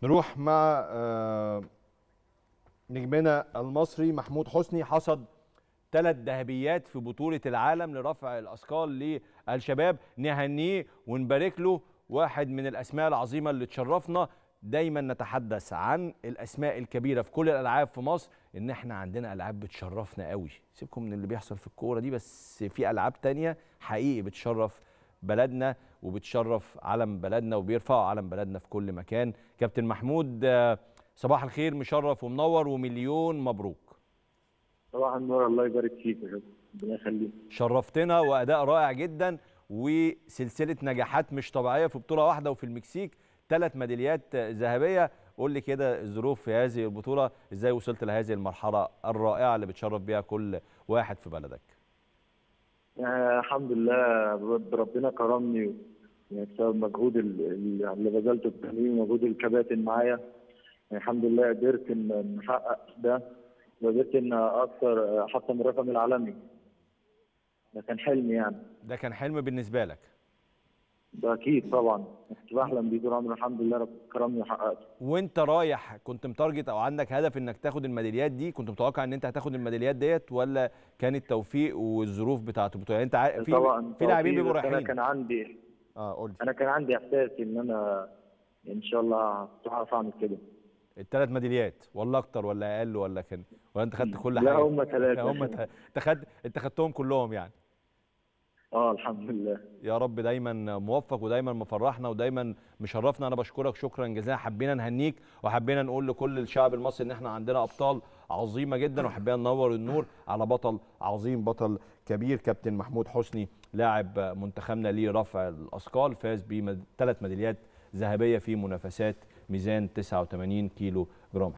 نروح مع آه، نجمنا المصري محمود حسني حصد ثلاث ذهبيات في بطولة العالم لرفع الأثقال للشباب نهنيه ونبارك له واحد من الأسماء العظيمة اللي تشرفنا دايما نتحدث عن الأسماء الكبيرة في كل الألعاب في مصر إن إحنا عندنا ألعاب بتشرفنا قوي سيبكم من اللي بيحصل في الكورة دي بس في ألعاب تانية حقيقي بتشرف بلدنا وبتشرف علم بلدنا وبيرفعوا علم بلدنا في كل مكان كابتن محمود آه، صباح الخير مشرف ومنور ومليون مبروك صباح النور الله يبارك فيك يا رب ربنا يخليك شرفتنا واداء رائع جدا وسلسله نجاحات مش طبيعيه في بطوله واحده وفي المكسيك ثلاث ميداليات ذهبيه قول لي كده الظروف في هذه البطوله ازاي وصلت لهذه المرحله الرائعه اللي بتشرف بيها كل واحد في بلدك يعني الحمد لله رب- ربنا كرمني يعني بسبب مجهود ال- ال- اللي بذلته في التمرين ومجهود الكباتن معايا يعني الحمد لله قدرت ان إن احقق ده وقدرت ان اكثر احطم الرقم العالمي ده كان حلمي يعني ده كان حلم بالنسبه لك ده اكيد طبعا كنت بحلم بيه طول عمري الحمد لله رب كرمني وحققته وانت رايح كنت متارجت او عندك هدف انك تاخد الميداليات دي كنت متوقع ان انت هتاخد الميداليات ديت ولا كان التوفيق والظروف بتاعه البطوله يعني انت عارف في طبعا في لاعبين توفيق، بيبقوا بس انا رايحين كان عندي اه قول لي انا كان عندي احساس ان انا ان شاء الله هعرف اعمل كده الثلاث ميداليات ولا اكتر ولا اقل ولا كان ولا انت خدت كل لا، حاجه هم ثلاثة. هم ت- انت خد انت خدتهم كلهم يعني اه الحمد لله يا رب دايما موفق ودايما مفرحنا ودايما مشرفنا انا بشكرك شكرا جزيلا حبينا نهنيك وحبينا نقول لكل الشعب المصري ان احنا عندنا ابطال عظيمه جدا وحبينا ننور النور على بطل عظيم بطل كبير كابتن محمود حسني لاعب منتخبنا لرفع الاثقال فاز بثلاث ميداليات ذهبيه في منافسات ميزان 89 كيلو جرام